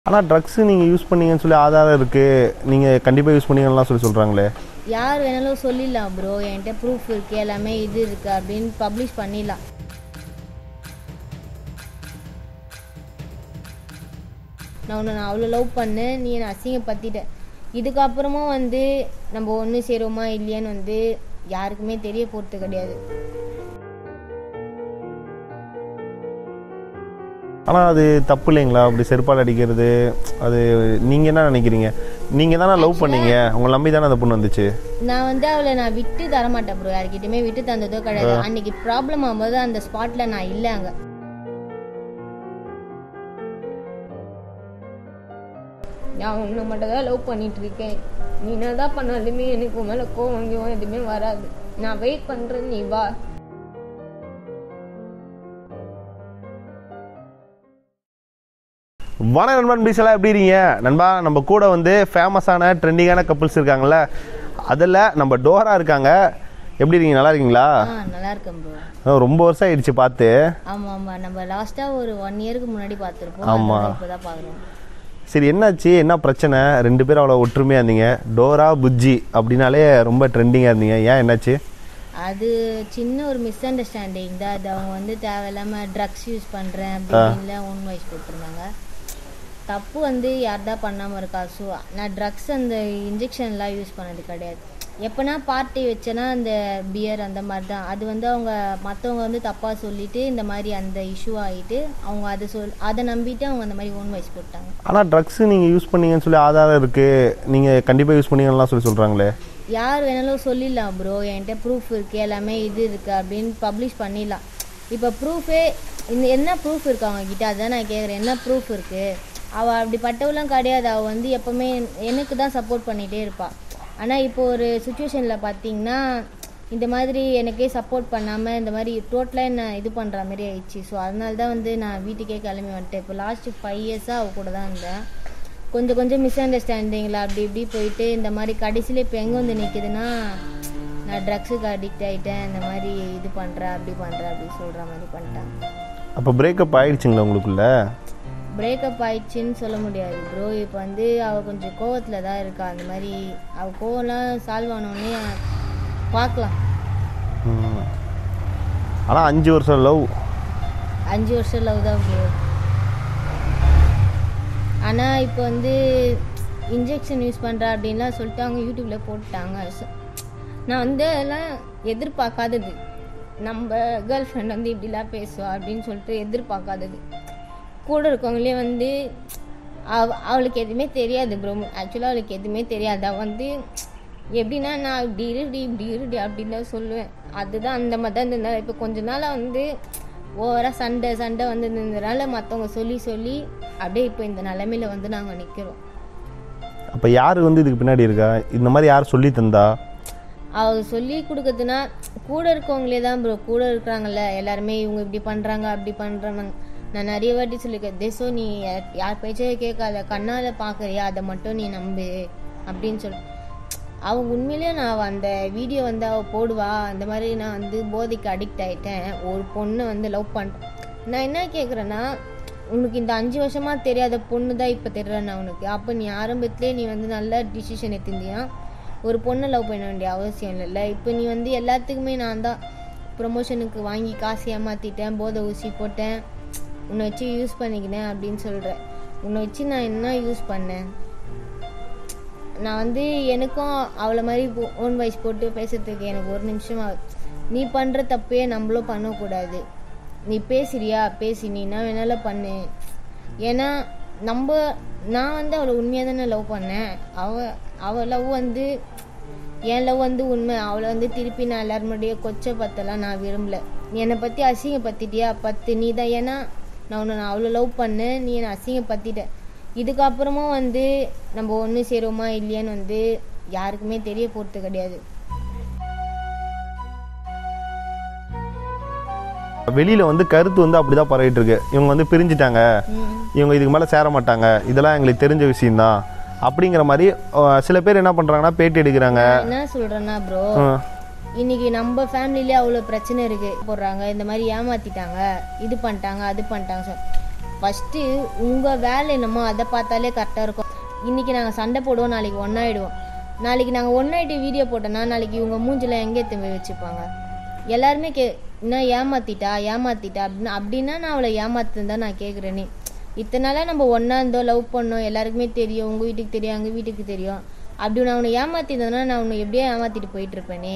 ஆனால் ட்ரக்ஸ் நீங்கள் யூஸ் பண்ணீங்கன்னு சொல்லி ஆதாரம் இருக்குது நீங்கள் கண்டிப்பாக யூஸ் பண்ணீங்கலாம் சொல்லி சொல்கிறாங்களே யார் வேணாலும் சொல்லிடலாம் ப்ரோ என்கிட்ட ப்ரூஃப் இருக்கு எல்லாமே இது இருக்கு அப்படின்னு பப்ளிஷ் பண்ணிடலாம் நான் உன்னை நான் அவ்வளோ லவ் பண்ணேன் நீ என்னை அசிங்கப்படுத்திட்ட இதுக்கப்புறமும் வந்து நம்ம ஒன்று சேருவோமா இல்லையான்னு வந்து யாருக்குமே தெரிய போகிறது கிடையாது ஆனால் அது தப்பு இல்லைங்களா அப்படி செருப்பால் அடிக்கிறது அது நீங்கள் என்ன நினைக்கிறீங்க நீங்கள் தானே லவ் பண்ணீங்க உங்களை நம்பி தானே அந்த பொண்ணு வந்துச்சு நான் வந்து அவளை நான் விட்டு தர மாட்டேன் ப்ரோ யார்கிட்டயுமே விட்டு தந்ததோ கிடையாது அன்னைக்கு ப்ராப்ளம் ஆகும்போது அந்த ஸ்பாட்ல நான் இல்லை அங்க நான் உன்னை மட்டும் தான் லவ் பண்ணிட்டு இருக்கேன் நீ என்னதான் பண்ணாலுமே எனக்கு உன் மேல கோவம் கீவம் எதுவுமே வராது நான் வெயிட் பண்றேன் நீ வா வண நண்பன் பீசெல்லாம் எப்படி இருக்கீங்க நண்பா நம்ம கூட வந்து ஃபேமஸான ட்ரெண்டிங்கான கப்புள்ஸ் இருக்காங்கல்ல அதில் நம்ம டோரா இருக்காங்க எப்படி இருக்கீங்க நல்லா இருக்கீங்களா ஆ நல்லா இருக்கேன் ப்ரோ ஆ, ரொம்ப வருஷம் ஆயிடுச்சு பார்த்து ஆமா ஆமா நம்ம லாஸ்டா ஒரு ஒன் இயருக்கு முன்னாடி பார்த்துருப்போம் ஆமா. அதனால இப்பதான் பாக்குறோம் சரி என்னாச்சு என்ன பிரச்சனை ரெண்டு பேரும் அவ்வளோ ஒற்றுமையாக இருந்தீங்க டோரா புஜ்ஜி அப்படின்னாலே ரொம்ப ட்ரெண்டிங்காக இருந்தீங்க ஏன் என்னாச்சு அது சின்ன ஒரு மிஸ் அண்டர்ஸ்டாண்டிங் தான் அது அவங்க வந்து தேவையில்லாம ட்ரக்ஸ் யூஸ் பண்றேன் அப்படின்னு ஒன் வயசு போட்டிருந்தாங்க தப்பு வந்து யார்தா பண்ணாம இருக்கா ஸோ நான் ட்ரக்ஸ் அந்த இன்ஜெக்ஷன்லாம் யூஸ் பண்ணது கிடையாது எப்போனா பார்ட்டி வச்சேன்னா அந்த பியர் அந்த மாதிரி தான் அது வந்து அவங்க மற்றவங்க வந்து தப்பாக சொல்லிட்டு இந்த மாதிரி அந்த இஷ்யூ ஆகிட்டு அவங்க அதை சொல் அதை நம்பிட்டு அவங்க அந்த மாதிரி ஓன் வயசு போட்டாங்க ஆனால் ட்ரக்ஸ் நீங்கள் யூஸ் பண்ணீங்கன்னு சொல்லி ஆதாரம் இருக்குது நீங்கள் கண்டிப்பாக யூஸ் பண்ணீங்கலாம் சொல்லி சொல்கிறாங்களே யார் வேணாலும் சொல்லிடலாம் ப்ரோ என்கிட்ட ப்ரூஃப் இருக்கு எல்லாமே இது இருக்கு அப்படின்னு பப்ளிஷ் பண்ணிடலாம் இப்போ ப்ரூஃபே இந்த என்ன ப்ரூஃப் இருக்கு அவங்க கிட்ட அதான் நான் கேட்குறேன் என்ன ப்ரூஃப் இருக்கு அவள் அப்படிப்பட்டவளாம் கிடையாது அவள் வந்து எப்பவுமே எனக்கு தான் சப்போர்ட் பண்ணிகிட்டே இருப்பாள் ஆனால் இப்போ ஒரு சுச்சுவேஷனில் பார்த்தீங்கன்னா இந்த மாதிரி எனக்கே சப்போர்ட் பண்ணாமல் இந்த மாதிரி டோட்டலாக என்ன இது பண்ணுற மாதிரி ஆயிடுச்சு ஸோ அதனால தான் வந்து நான் வீட்டுக்கே கிளம்பி வந்துட்டேன் இப்போ லாஸ்ட்டு ஃபைவ் இயர்ஸாக அவள் கூட தான் இருந்தேன் கொஞ்சம் கொஞ்சம் மிஸ் அண்டர்ஸ்டாண்டிங்கில் அப்படி இப்படி போயிட்டு இந்த மாதிரி கடைசியில் இப்போ எங்கே வந்து நிற்குதுன்னா நான் ட்ரக்ஸுக்கு அடிக்ட் ஆகிட்டேன் இந்த மாதிரி இது பண்ணுறேன் அப்படி பண்ணுறேன் அப்படி சொல்கிற மாதிரி பண்ணிட்டேன் அப்போ பிரேக்கப் ஆயிடுச்சுங்களா உங்களுக்குள்ள பிரேக்கப் ஆயிடுச்சுன்னு சொல்ல முடியாது ப்ரோ இப்போ வந்து அவள் கொஞ்சம் கோவத்தில் தான் இருக்கா அந்த மாதிரி அவள் கோவம்லாம் சால்வ் ஆனோடனே பார்க்கலாம் ஆனால் அஞ்சு வருஷம் லவ் அஞ்சு வருஷம் லவ் தான் ப்ரோ ஆனால் இப்போ வந்து இன்ஜெக்ஷன் யூஸ் பண்ணுறா அப்படின்லாம் சொல்லிட்டு அவங்க யூடியூப்பில் போட்டாங்க So, நான் வந்து அதெல்லாம் எதிர்பார்க்காதது நம்ம கேர்ள் ஃப்ரெண்ட் வந்து இப்படிலாம் பேசுவா அப்படின்னு சொல்லிட்டு எதிர்பார்க்காதது கூட இருக்கவங்களே வந்து அவ அவளுக்கு எதுவுமே தெரியாது ப்ரோ ஆக்சுவலாக அவளுக்கு எதுவுமே தெரியாது அவள் வந்து எப்படின்னா நான் இப்படி இருடி இப்படி இருடி அப்படின்னு தான் சொல்லுவேன் அதுதான் அந்த மாதிரி தான் இருந்ததுனால இப்போ கொஞ்ச நாளாக வந்து ஓவராக சண்டை சண்டை வந்து இருந்ததுனால மற்றவங்க சொல்லி சொல்லி அப்படியே இப்போ இந்த நிலமையில வந்து நாங்கள் நிற்கிறோம் அப்போ யார் வந்து இதுக்கு பின்னாடி இருக்கா இந்த மாதிரி யார் சொல்லி தந்தா அவங்க சொல்லி கொடுக்குறதுனா கூட இருக்கவங்களே தான் ப்ரோ கூட இருக்கிறாங்கல்ல எல்லாருமே இவங்க இப்படி பண்ணுறாங்க அப்படி பண்ணுறாங்க நான் நிறைய வாட்டி சொல்லியிருக்கேன் தேசோ நீ யா- யார் பேச்சையே கேட்காத கண்ணால் பார்க்குறியா அதை மட்டும் நீ நம்பு அப்படின்னு சொல்லி அவங்க உண்மையிலேயே நான் அந்த வீடியோ வந்து அவள் போடுவா அந்த மாதிரி நான் வந்து போதைக்கு அடிக்ட் ஆயிட்டேன் ஒரு பொண்ணை வந்து லவ் பண்ணுறேன் நான் என்ன கேட்குறேன்னா உனக்கு இந்த அஞ்சு வருஷமா தெரியாத பொண்ணு தான் இப்போ தெரியறேன் உனக்கு அப்போ நீ ஆரம்பத்திலே நீ வந்து நல்ல டிசிஷன் எடுத்திருந்தியா ஒரு பொண்ணை லவ் பண்ண வேண்டிய அவசியம் இல்லைல்ல இப்போ நீ வந்து எல்லாத்துக்குமே நான் தான் ப்ரொமோஷனுக்கு வாங்கி காசு ஏமாற்றிட்டேன் போதை ஊசி போட்டேன் உன்னை வச்சு யூஸ் பண்ணிக்கினேன் அப்படின்னு சொல்கிறேன் உன்னை வச்சு நான் என்ன யூஸ் பண்ணேன் நான் வந்து எனக்கும் அவளை மாதிரி ஓன் வாய்ஸ் போட்டு பேசுறதுக்கு எனக்கு ஒரு நிமிஷம் ஆகுது நீ பண்ணுற தப்பையே நம்மளும் பண்ணக்கூடாது நீ பேசுறியா பேசி நீ என்ன வேணாலும் பண்ணு ஏன்னா நம்ம நான் வந்து அவளை உண்மையாக தானே லவ் பண்ணேன் அவ அவள் லவ் வந்து என் லவ் வந்து உண்மை அவளை வந்து திருப்பி நான் எல்லாரும் முன்னாடியே கொச்சை பத்தலாம் நான் விரும்பல நீ என்னை பற்றி அசிங்கப்படுத்திட்டியா பத்து நீ தான் ஏன்னா நான் உன்னை நான் அவ்வளோ லவ் பண்ணேன் நீ என்னை அசிங்கப்படுத்திட்ட இதுக்கப்புறமும் வந்து நம்ம ஒன்று சேருவோமா இல்லையான்னு வந்து யாருக்குமே தெரிய போகிறது கிடையாது வெளியில் வந்து கருத்து வந்து அப்படி தான் பரவிட்டு இருக்கு இவங்க வந்து பிரிஞ்சிட்டாங்க ம் இவங்க இதுக்கு மேலே சேர மாட்டாங்க இதெல்லாம் எங்களுக்கு தெரிஞ்ச விஷயம்தான் அப்படிங்கிற மாதிரி அஹ், சில பேர் என்ன பண்ணுறாங்கன்னா பேட்டி எடுக்கிறாங்க நான் என்ன சொல்கிறேன்னா ப்ரோ அஹ், இன்னைக்கு நம்ம ஃபேமிலிலே அவ்வளோ பிரச்சனை இருக்கு போடுறாங்க இந்த மாதிரி ஏமாத்திட்டாங்க இது பண்ணிட்டாங்க அது பண்ணிட்டாங்க சொ- ஃபஸ்ட்டு உங்கள் வேலை என்னமோ அதை பார்த்தாலே கரெக்டாக இருக்கும் இன்றைக்கி நாங்கள் சண்டை போடுவோம் நாளைக்கு ஒன்றாயிடுவோம் நாளைக்கு நாங்கள் ஒன்றாயிட்டு வீடியோ போட்டோன்னா நாளைக்கு இவங்க மூஞ்சில் எங்கே திரும்பி வச்சுப்பாங்க எல்லாருமே கே என்ன ஏமாத்திட்டா ஏமாத்திட்டா அப்படின்னு அப்படின்னா நான் அவளை ஏமாத்துன்னு தான் நான் கேட்குறேனே இத்தனை நாளாக நம்ம ஒன்றா இருந்தோம் லவ் பண்ணோம் எல்லாருக்குமே தெரியும் உங்கள் வீட்டுக்கு தெரியும் எங்கள் வீட்டுக்கு தெரியும் அப்படி நான் உன்னை ஏமாத்திருந்தேன்னா நான் உன்னை எப்படியே ஏமாத்திட்டு போயிட்டு இருப்பேனே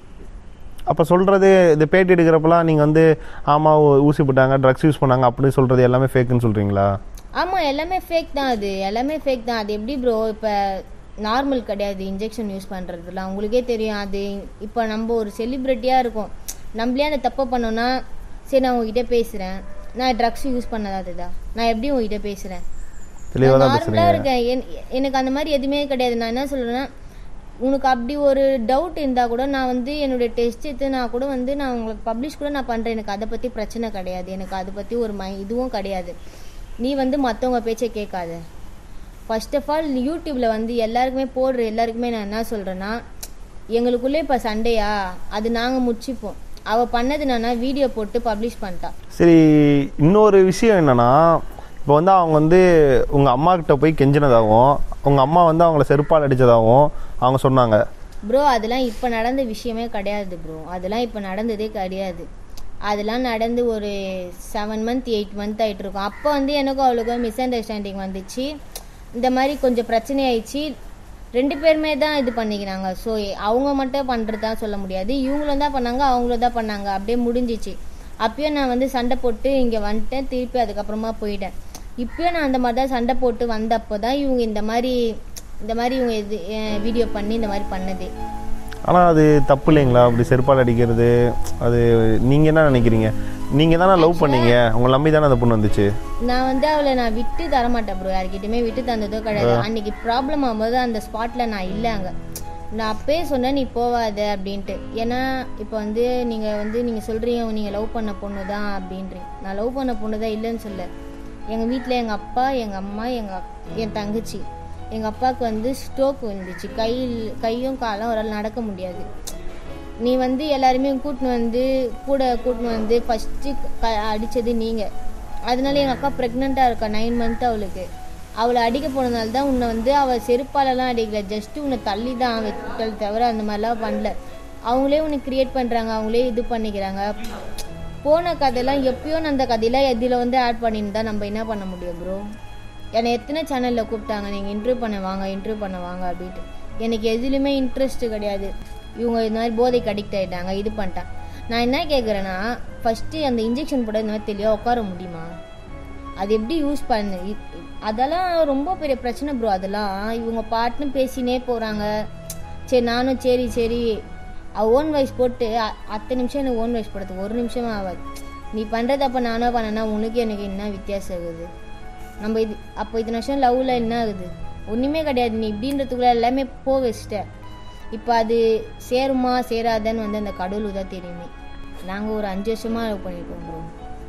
அப்போ சொல்கிறது இந்த பேட்டி எடுக்கிறப்பலாம் நீங்கள் வந்து ஆமாம் ஊசி போட்டாங்க ட்ரக்ஸ் யூஸ் பண்ணாங்க அப்படின்னு சொல்கிறது எல்லாமே ஃபேக்குன்னு சொல்கிறீங்களா ஆமாம் எல்லாமே ஃபேக் தான் அது எல்லாமே ஃபேக் தான் அது எப்படி ப்ரோ இப்போ நார்மல் கிடையாது இன்ஜெக்ஷன் யூஸ் பண்ணுறதுலாம் உங்களுக்கே தெரியும் அது இப்போ நம்ம ஒரு செலிப்ரிட்டியாக இருக்கோம் நம்மளே அந்த தப்பை பண்ணோன்னா சரி நான் உங்ககிட்ட பேசுகிறேன் நான் ட்ரக்ஸ் யூஸ் பண்ணதாதுதா நான் எப்படி உங்ககிட்ட பேசுகிறேன் தெளிவாக தான் நார்மலாக பேசுகிறீங்க இருக்கேன் என்- எனக்கு அந்த மாதிரி எதுவுமே கிடையாது நான் என்ன சொல்கிறேன்னா உனக்கு அப்படி ஒரு டவுட் இருந்தால் கூட நான் வந்து என்னுடைய டெஸ்ட் எடுத்து நான் கூட வந்து நான் உங்களுக்கு பப்ளிஷ் கூட நான் பண்ணுறேன் எனக்கு அதை பற்றி பிரச்சனை கிடையாது எனக்கு அதை பற்றி ஒரு மை இதுவும் கிடையாது நீ வந்து மற்றவங்க பேச்சை கேட்காத ஃபர்ஸ்ட் ஆஃப் ஆல் யூடியூப்பில் வந்து எல்லாருக்குமே போடுற எல்லாருக்குமே நான் என்ன சொல்கிறேன்னா எங்களுக்குள்ளே இப்போ சண்டையா அது நாங்கள் முடிச்சுப்போம் அவள் பண்ணது நானா வீடியோ போட்டு பப்ளிஷ் பண்ணிட்டா சரி இன்னொரு விஷயம் என்னன்னா இப்போ வந்து அவங்க வந்து உங்கள் அம்மா கிட்ட போய் கெஞ்சினதாகவும் உங்கள் அம்மா வந்து அவங்கள செருப்பால் அடித்ததாகவும் அவங்க சொன்னாங்க ப்ரோ அதெல்லாம் இப்போ நடந்த விஷயமே கிடையாது ப்ரோ அதெல்லாம் இப்போ நடந்ததே கிடையாது அதெல்லாம் நடந்து ஒரு செவன் மந்த் எயிட் மந்த் ஆயிட்டு இருக்கும் அப்போ வந்து எனக்கும் அவளுக்கும் மிஸ் அண்டர்ஸ்டாண்டிங் வந்துச்சு இந்த மாதிரி கொஞ்சம் பிரச்சனை ஆயிடுச்சு ரெண்டு பேருமே தான் இது பண்ணிக்கிறாங்க ஸோ அவங்க மட்டும் பண்ணுறது தான் சொல்ல முடியாது இவங்களும் தான் பண்ணாங்க அவங்களும் தான் பண்ணாங்க அப்படியே முடிஞ்சிச்சு அப்பயும் நான் வந்து சண்டை போட்டு இங்கே வந்துட்டேன் திருப்பி அதுக்கப்புறமா போயிட்டேன் இப்பயும் நான் அந்த மாதிரி தான் சண்டை போட்டு வந்தப்போ தான் இவங்க இந்த மாதிரி இந்த மாதிரி இவங்க இது வீடியோ பண்ணி இந்த மாதிரி பண்ணது ஆனால் அது தப்பு இல்லைங்களா அப்படி செருப்பால் அடிக்கிறது அது நீங்கள் என்ன நினைக்கிறீங்க நீங்கள் தானே லவ் பண்ணீங்க உங்களை நம்பி தானே அந்த பொண்ணு வந்துச்சு நான் வந்து அவளை நான் விட்டு தர மாட்டேன் ப்ரோ யார்கிட்டயுமே விட்டு தந்ததோ கிடையாது அன்னைக்கு ப்ராப்ளம் ஆகும்போது அந்த ஸ்பாட்ல நான் இல்லை அங்க நான் அப்பயே சொன்னேன் நீ போவாத அப்படின்ட்டு ஏன்னா இப்போ வந்து நீங்கள் வந்து நீங்கள் சொல்கிறீங்க நீங்கள் லவ் பண்ண பொண்ணு தான் அப்படின்றீங்க நான் லவ் பண்ண பொண்ணு தான் இல்லைன்னு சொல்ல எங்கள் வீட்டில் எங்கள் அப்பா எங்கள் அம்மா எங்கள் என் தங்கச்சி எங்கள் அப்பாவுக்கு வந்து ஸ்ட்ரோக் வந்துச்சு கையில் கையும் காலும் அவரால் நடக்க முடியாது நீ வந்து எல்லாருமே கூட்டின்னு வந்து கூட கூட்டின்னு வந்து ஃபஸ்ட்டு க அடித்தது நீங்கள் அதனால எங்கள் அக்கா ப்ரெக்னெண்ட்டாக இருக்கா நைன் மந்த் அவளுக்கு அவளை அடிக்க போனதால தான் உன்னை வந்து அவள் செருப்பாலலாம் அடிக்கல ஜஸ்ட்டு உன்னை தள்ளி தான் வைக்கல் தவிர அந்த மாதிரிலாம் பண்ணல அவங்களே உன்னை கிரியேட் பண்ணுறாங்க அவங்களே இது பண்ணிக்கிறாங்க போன கதையெல்லாம் எப்பயோ அந்த கதையெல்லாம் இதில் வந்து ஆட் பண்ணின்னு தான் நம்ம என்ன பண்ண முடியும் ப்ரோ என்னை எத்தனை சேனலில் கூப்பிட்டாங்க நீங்கள் இன்டர்வியூ பண்ண வாங்க இன்டர்வியூ பண்ண வாங்க அப்படின்ட்டு எனக்கு எதுலேயுமே இன்ட்ரெஸ்ட் கிடையாது இவங்க இந்த மாதிரி போதைக்கு அடிக்ட் ஆகிட்டாங்க இது பண்ணிட்டேன் நான் என்ன கேட்குறேன்னா ஃபஸ்ட்டு அந்த இன்ஜெக்ஷன் போட இந்த மாதிரி தெளிவாக உட்கார முடியுமா அது எப்படி யூஸ் பண்ணு இ- அதெல்லாம் ரொம்ப பெரிய பிரச்சனை ப்ரோ அதெல்லாம் இவங்க பாட்டுன்னு பேசினே போகிறாங்க சரி நானும் சரி சரி ஓன் வாய்ஸ் போட்டு அ- அத்தனை நிமிஷம் எனக்கு ஓன் வாய்ஸ் போடுறது ஒரு நிமிஷமே ஆகாது நீ பண்ணுறது அப்போ நானோ பண்ணனா உனக்கு எனக்கு என்ன வித்தியாசம் ஆகுது நம்ம இது அப்போ இத்தனை வருஷம் லவ்வில் என்ன ஆகுது ஒன்றுமே கிடையாது நீ இப்படின்றதுக்குள்ள எல்லாமே போ வச்சிட்ட இப்போ அது சேருமா சேராதான்னு வந்து அந்த கடவுளுக்கு தான் தெரியுமே நாங்கள் ஒரு அஞ்சு வருஷமாக லவ் பண்ணியிருக்கோம் ப்ரோ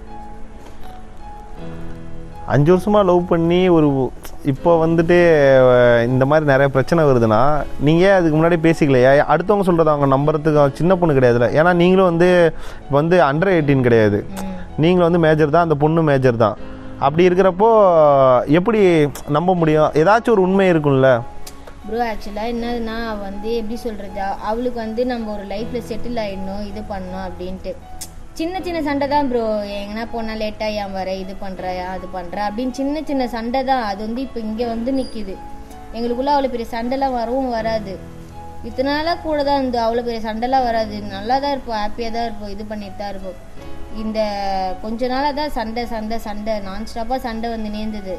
அஞ்சு வருஷமாக லவ் பண்ணி ஒரு இப்போ வந்துட்டு அஹ், இந்த மாதிரி நிறைய பிரச்சனை வருதுன்னா நீங்கள் அதுக்கு முன்னாடி பேசிக்கலையா அடுத்தவங்க சொல்கிறத அவங்க நம்புறதுக்கு சின்ன பொண்ணு கிடையாதுல்ல ஏன்னா நீங்களும் வந்து இப்போ வந்து அண்டர் எயிட்டீன் கிடையாது ம் நீங்களும் வந்து மேஜர் தான் அந்த பொண்ணு மேஜர் தான் அப்படி இருக்கிறப்போ எப்படி நம்ப முடியும் ஏதாச்சும் ஒரு உண்மை இருக்கும்ல ப்ரோ ஆக்சுவலாக என்னதுன்னா அவ வந்து எப்படி சொல்கிறது அவளுக்கு வந்து நம்ம ஒரு லைஃப்பில் செட்டில் ஆகிடணும் இது பண்ணணும் அப்படின்ட்டு சின்ன சின்ன சண்டை தான் ப்ரோ எங்கன்னா போனால் லேட்டாக ஏன் வர இது பண்ணுற அது பண்ணுற அப்படின்னு சின்ன சின்ன சண்டை தான் அது வந்து இப்போ இங்கே வந்து நிற்கிது எங்களுக்குள்ள அவ்வளோ பெரிய சண்டைலாம் வரவும் வராது இத்தனை நாளாக கூட தான் இருந்து அவ்வளோ பெரிய சண்டைலாம் வராது நல்லா தான் இருப்போம் ஹாப்பியாக தான் இருப்போம் இது பண்ணிட்டு தான் இருப்போம் இந்த கொஞ்ச நாளாக தான் சண்டை சண்டை சண்டை நான் ஸ்டாப்பாக சண்டை வந்து நேர்ந்தது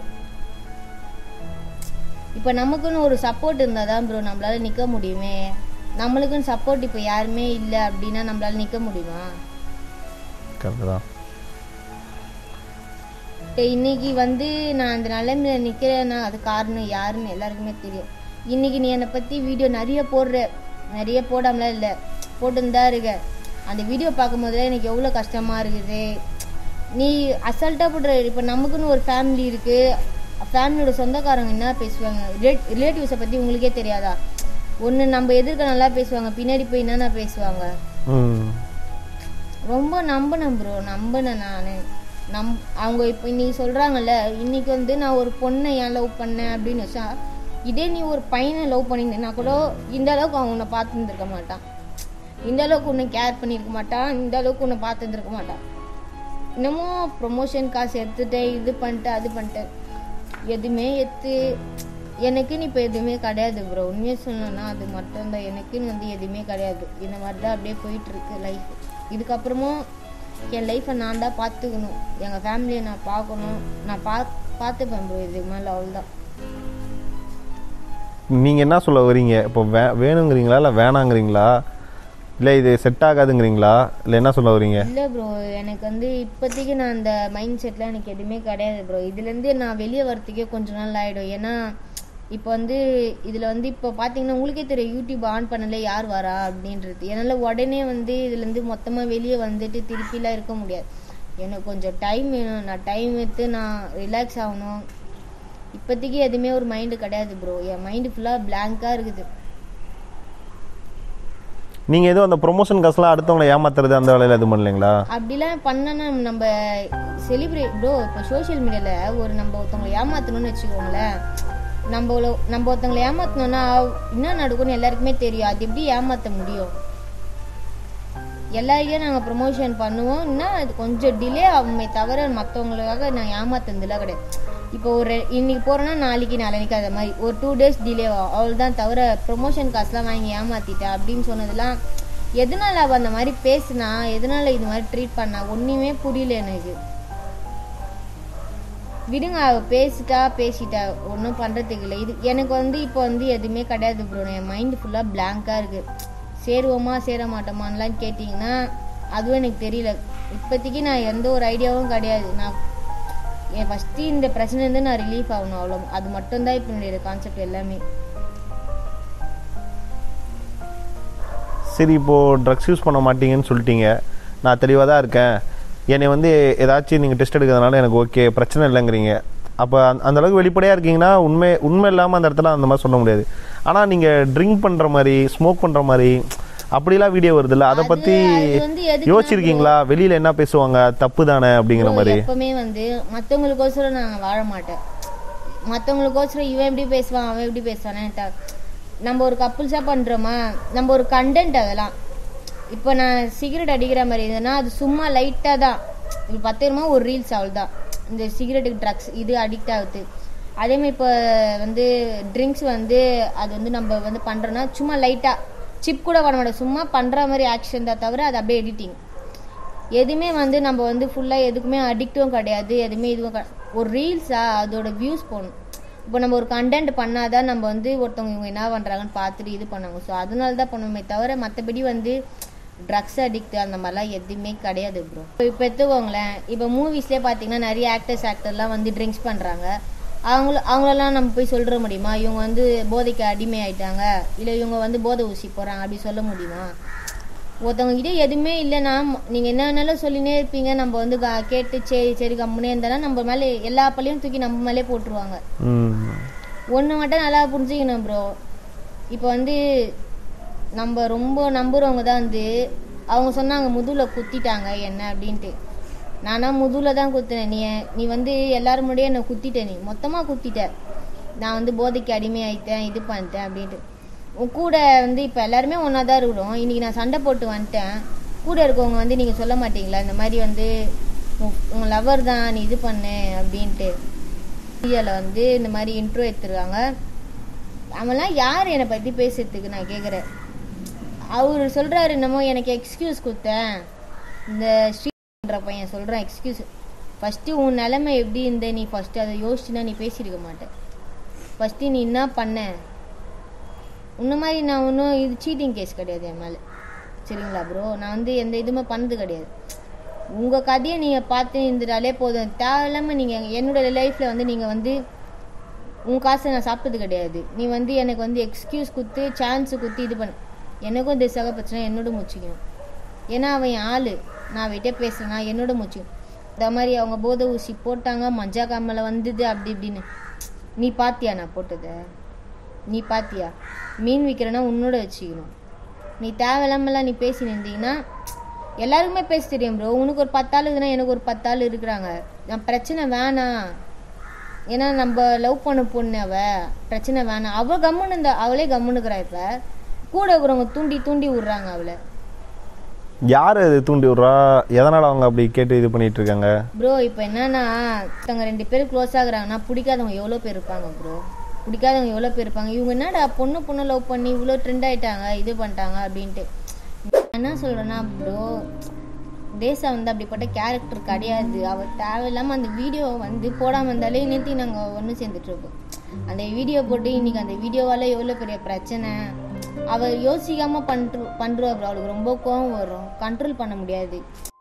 இப்போ நமக்குன்னு ஒரு சப்போர்ட் இருந்தால் தான் ப்ரோ நம்மளால நிற்க முடியுமே நம்மளுக்குன்னு சப்போர்ட் இப்போ யாருமே இல்லை அப்படின்னா நம்மளால நிற்க முடியுமா கரெக்டு தான் இப்போ இன்னைக்கு வந்து நான் அந்த நிலைமையில நிற்கிறேன்னா அது காரணம் யாருன்னு எல்லாருக்குமே தெரியும் இன்னைக்கு நீ என்னை பற்றி வீடியோ நிறைய போடுற நிறைய போடாமலாம் இல்லை போட்டுன்னு இருக்க அந்த வீடியோ பார்க்கும்போதுல எனக்கு எவ்வளோ கஷ்டமாக இருக்குது நீ அசால்ட்டாக போடுற இப்போ நமக்குன்னு ஒரு ஃபேமிலி இருக்குது ஃபேமிலியோட சொந்தக்காரங்க என்ன பேசுவாங்க ரிலேட்டிவ்ஸை பற்றி உங்களுக்கே தெரியாதா ஒன்று நம்ம எதிர்க்க நல்லா பேசுவாங்க பின்னாடி போய் என்னென்ன பேசுவாங்க ம் ரொம்ப நம்பினேன் ப்ரோ நம்பினேன் நான் நம் அவங்க இப்போ இன்னைக்கு சொல்கிறாங்கல்ல இன்னைக்கு வந்து நான் ஒரு பொண்ணை ஏன் லவ் பண்ணேன் அப்படின்னு வச்சா இதே நீ ஒரு பையனை லவ் பண்ணியிருந்தேன்னா கூட இந்த அளவுக்கு அவன் உன்னை பார்த்துருந்துருக்க மாட்டான் இந்த அளவுக்கு உன்னை கேர் பண்ணியிருக்க மாட்டான் இந்த அளவுக்கு உன்னை பார்த்துருந்துருக்க மாட்டான் இன்னமும் ப்ரொமோஷன் காசு எடுத்துட்டேன் இது பண்ணிட்டேன் அது பண்ணிட்டேன் எதுவுமே எடுத்து எனக்குன்னு இப்போ எதுவுமே கிடையாது ப்ரோ உண்மையாக சொல்லணும்னா அது மட்டும்தான் எனக்குன்னு வந்து எதுவுமே கிடையாது இந்த மாதிரி தான் அப்படியே போயிட்டு இருக்கு லைஃப் இதுக்கப்புறமும் என் லைஃப்பை நான் தான் பார்த்துக்கணும் எங்கள் ஃபேமிலியை நான் பார்க்கணும் நான் பா பார்த்துப்பேன் ப்ரோ இதுக்கு மேலே அவ்வளோதான் நீங்கள் என்ன சொல்ல வரீங்க இப்போ வே வேணுங்கிறீங்களா இல்லை வேணாங்கிறீங்களா இல்லை இது செட் ஆகாதுங்கிறீங்களா இல்லை என்ன சொல்ல வரீங்க இல்லை ப்ரோ எனக்கு வந்து இப்போதைக்கு நான் அந்த மைண்ட் செட்லாம் எனக்கு எதுவுமே கிடையாது ப்ரோ இதுலேருந்து நான் வெளியே வரத்துக்கே கொஞ்ச நாள் ஆகிடும் ஏன்னா இப்போ வந்து இதில் வந்து இப்போ பார்த்தீங்கன்னா உங்களுக்கே தெரியும் யூடியூப் ஆன் பண்ணல யார் வரா அப்படின்றது என்னால் உடனே வந்து இதுலேருந்து மொத்தமாக வெளியே வந்துட்டு திருப்பிலாம் இருக்க முடியாது எனக்கு கொஞ்சம் டைம் வேணும் நான் டைம் எடுத்து நான் ரிலாக்ஸ் ஆகணும் இப்போதைக்கு எதுவுமே ஒரு மைண்டு கிடையாது ப்ரோ என் மைண்டு ஃபுல்லாக பிளாங்காக இருக்குது நீங்கள் எதுவும் அந்த ப்ரொமோஷன் காசுலாம் அடுத்தவங்களை ஏமாத்துறது அந்த வேலையில் எதுவும் பண்ணலைங்களா அப்படிலாம் பண்ணனா நம்ம செலிப்ரேட் ப்ரோ இப்போ சோஷியல் மீடியாவில் ஒரு நம்ம ஒருத்தவங்களை ஏமாற்றணும்னு வச்சுக்கோங்களேன் நம்ம நம்ம ஒருத்தவங்களை ஏமாற்றணும்னா என்ன நடக்கும்னு எல்லாருக்குமே தெரியும் அது எப்படி ஏமாற்ற முடியும் எல்லாரையும் நாங்கள் ப்ரொமோஷன் பண்ணுவோம் இன்னும் அது கொஞ்சம் டிலே ஆகுமே தவிர மற்றவங்களுக்காக நான் ஏமாத்துனதுலாம் கிடையாது இப்போ ஒரு இன்னைக்கு போகிறோன்னா நாளைக்கு நாளைக்கு அந்த மாதிரி ஒரு டூ டேஸ் டிலே ஆகும் அவ்வளோதான் தவிர ப்ரொமோஷன் காசுலாம் வாங்கி ஏமாத்திட்டேன் அப்படின்னு சொன்னதெல்லாம் எதனால அவள் அந்த மாதிரி பேசுனா எதனால இது மாதிரி ட்ரீட் பண்ணா ஒன்றுமே புரியல எனக்கு விடுங்க அவ பேசிட்டா பேசிட்டா ஒன்றும் பண்ணுறதுக்கு இல்லை இது எனக்கு வந்து இப்போ வந்து எதுவுமே கிடையாது ப்ரோ என் மைண்டு ஃபுல்லாக பிளாங்காக இருக்குது சேருவோமா சேர மாட்டோமான்லாம் கேட்டிங்கன்னா அதுவும் எனக்கு தெரியல இப்போதைக்கு நான் எந்த ஒரு ஐடியாவும் கிடையாது நான் என் ஃபஸ்ட்டு இந்த பிரச்சனைலேருந்து நான் ரிலீஃப் ஆகணும் அவ்வளோ அது மட்டும்தான் இப்போ என்னுடைய கான்செப்ட் எல்லாமே சரி இப்போது ட்ரக்ஸ் யூஸ் பண்ண மாட்டீங்கன்னு சொல்லிட்டீங்க நான் தெளிவாக தான் இருக்கேன் என்னை வந்து ஏதாச்சும் நீங்கள் டெஸ்ட் எடுக்கிறதுனால எனக்கு ஓகே பிரச்சனை இல்லைங்கிறீங்க அப்போ அந்த அளவுக்கு வெளிப்படையாக இருக்கீங்கன்னா உண்மை உண்மை இல்லாமல் அந்த இடத்துல அந்த மாதிரி சொல்ல முடியாது ஆனால் நீங்கள் ட்ரிங்க் பண்ணுற மாதிரி ஸ்மோக் பண்ணுற மாதிரி அப்படிலாம் வீடியோ வருதுல்ல அதை பற்றி அது வந்து எதுக்கு யோசிச்சிருக்கீங்களா வெளியில் என்ன பேசுவாங்க தப்பு தானே அப்படிங்கிற மாதிரி எப்பவுமே வந்து மற்றவங்களுக்கோசரம் நான் வாழ மாட்டேன் மற்றவங்களுக்கோசரம் இவன் எப்படி பேசுவான் அவன் எப்படி பேசுவானே நம்ம ஒரு கப்புள்ஸாக பண்ணுறோமா நம்ம ஒரு கண்டென்ட் அதெல்லாம் இப்போ நான் சிகரெட் அடிக்கிற மாதிரி இருந்ததுன்னா அது சும்மா லைட்டாக தான் இப்போ பத்து ரூபா ஒரு ரீல்ஸ் அவ்வளோதான் இந்த சிகரெட்டுக்கு ட்ரக்ஸ் இது அடிக்ட் ஆகுது அதேமாதிரி இப்போ வந்து ட்ரிங்க்ஸ் வந்து அது வந்து நம்ம வந்து பண்ணுறோன்னா சும்மா லைட்டாக சிப் கூட பண்ண மாட்டோம் சும்மா பண்ணுற மாதிரி ஆக்ஷன் தான் தவிர அது அப்படியே எடிட்டிங் எதுவுமே வந்து நம்ம வந்து ஃபுல்லாக எதுக்குமே அடிக்டும் கிடையாது எதுவுமே இதுவும் கிடை- ஒரு ரீல்ஸா அதோட வியூஸ் போகணும் இப்போ நம்ம ஒரு கண்டென்ட் பண்ணாதான் நம்ம வந்து ஒருத்தவங்க இவங்க என்ன பண்ணுறாங்கன்னு பார்த்துட்டு இது பண்ணாங்க ஸோ அதனால தான் பண்ணுவோமே தவிர மற்றபடி வந்து ட்ரக்ஸ் அடிக்ட் அந்த மாதிரிலாம் எதுவுமே கிடையாது ப்ரோ இப்போ எடுத்துக்கோங்களேன் இப்போ மூவிஸ்லேயே பார்த்தீங்கன்னா நிறைய ஆக்டர்ஸ் ஆக்டர்லாம் வந்து ட்ரிங்க்ஸ் பண்ணுறாங்க அவங்கள அவங்களெல்லாம் நம்ம போய் சொல்ற முடியுமா இவங்க வந்து போதைக்கு அடிமை ஆயிட்டாங்க இல்லை இவங்க வந்து போதை ஊசி போகிறாங்க அப்படி சொல்ல முடியுமா ஒருத்தவங்க கிட்ட எதுவுமே இல்லைன்னா நீங்கள் என்ன வேணாலும் சொல்லினே இருப்பீங்க நம்ம வந்து க- கேட்டு சரி சரி கம்முனே இருந்தாலும் நம்ம மேலே எல்லா பள்ளியும் தூக்கி நம்ம மேலே போட்டுருவாங்க ம் ஒன்று மட்டும் நல்லா புரிஞ்சுக்கணும் ப்ரோ இப்போ வந்து நம்ம ரொம்ப நம்புறவங்க தான் வந்து அவங்க சொன்னாங்க முதுகில் குத்திட்டாங்க என்ன அப்படின்ட்டு நானா முதுகில் தான் குத்துனேன் நீ நீ வந்து எல்லாரும் முன்னாடியே என்னை குத்திட்ட நீ மொத்தமாக குத்திட்ட நான் வந்து போதைக்கு அடிமையாயிட்டேன் இது பண்ணிட்டேன் அப்படின்ட்டு உன் கூட வந்து இப்போ எல்லாருமே ஒன்றா தான் இருக்கிறோம் இன்னைக்கு நான் சண்டை போட்டு வந்துட்டேன் கூட இருக்கவங்க வந்து நீங்கள் சொல்ல மாட்டீங்களா இந்த மாதிரி வந்து உன் உன் லவர் தான் நீ இது பண்ணு அப்படின்ட்டு மீடியாவில் வந்து இந்த மாதிரி இன்ட்ரோ எடுத்துருக்காங்க அவன்லாம் யார் என்னை பற்றி பேசுறதுக்கு நான் கேட்குறேன் அவர் சொல்கிறாரு என்னமோ எனக்கு எக்ஸ்கியூஸ் கொடுத்தேன் இந்த ஸ்ரீன்ற பையன் சொல்கிறான் எக்ஸ்கியூஸ் ஃபஸ்ட்டு உன் நிலைமை எப்படி இருந்த நீ ஃபஸ்ட்டு அதை யோசிச்சுனா நீ பேசியிருக்க மாட்டேன் ஃபஸ்ட்டு நீ என்ன பண்ண உன்ன மாதிரி நான் ஒன்றும் இது சீட்டிங் கேஸ் கிடையாது என் மேலே சரிங்களா ப்ரோ நான் வந்து எந்த இதுவுமே பண்ணது கிடையாது உங்கள் கதையை நீங்கள் பார்த்து இருந்துட்டாலே போதும் தேவையில்லாமல் நீங்கள் என்னோட லைஃப்பில் வந்து நீங்கள் வந்து உன் காசை நான் சாப்பிட்டது கிடையாது நீ வந்து எனக்கு வந்து எக்ஸ்கியூஸ் கொடுத்து சான்ஸ் கொடுத்து இது பண்ணு எனக்கும் திசாக பிரச்சனை என்னோட முச்சிக்கணும் ஏன்னா அவன் என் ஆள் நான் அவகிட்ட பேசுறேன்னா என்னோட முச்சிக்கணும் இந்த மாதிரி அவங்க போதை ஊசி போட்டாங்க மஞ்சா காமலை வந்தது அப்படி இப்படின்னு நீ பாத்தியா நான் போட்டதை நீ பாத்தியா மீன் விற்கிறேன்னா உன்னோட வச்சுக்கணும் நீ தேவையில்லாமலாம் நீ பேசி நின்றீங்கன்னா எல்லாருக்குமே பேச தெரியும் ப்ரோ உனக்கு ஒரு பத்தாள் இருக்குன்னா எனக்கு ஒரு பத்தாள் இருக்கிறாங்க நான் பிரச்சனை வேணாம் ஏன்னா நம்ம லவ் பண்ண பொண்ணு அவ பிரச்சனை வேணாம் அவ கம்முன்னு இந்த அவளே கம்முன்னுக்குறா இப்ப கூட இருக்கிறவங்க தூண்டி தூண்டி விடுறாங்க அவளை யார் அது தூண்டி விட்றா எதனால் அவங்க அப்படி கேட்டு இது பண்ணிட்டு இருக்காங்க ப்ரோ இப்போ என்னன்னா தங்க ரெண்டு பேரும் க்ளோஸ் ஆகுறாங்கன்னா பிடிக்காதவங்க எவ்வளோ பேர் இருப்பாங்க ப்ரோ பிடிக்காதவங்க எவ்வளோ பேர் இருப்பாங்க இவங்க என்னடா பொண்ணு பொண்ணு லவ் பண்ணி இவ்வளோ ட்ரெண்ட் ஆயிட்டாங்க இது பண்ணிட்டாங்க அப்படின்ட்டு நான் என்ன சொல்றேன்னா ப்ரோ தேசா வந்து அப்படிப்பட்ட கேரக்டர் கிடையாது அவ தேவையில்லாம அந்த வீடியோ வந்து போடாம இருந்தாலே நேத்தி நாங்க ஒன்று சேர்ந்துட்டு இருக்கோம் அந்த வீடியோ போட்டு இன்னைக்கு அந்த வீடியோவால எவ்வளோ பெரிய பிரச்சனை அவ யோசிக்காம பண்ற பண்றா ப்ரோ அவளுக்கு ரொம்ப கோவம் வரும் கண்ட்ரோல் பண்ண முடியாது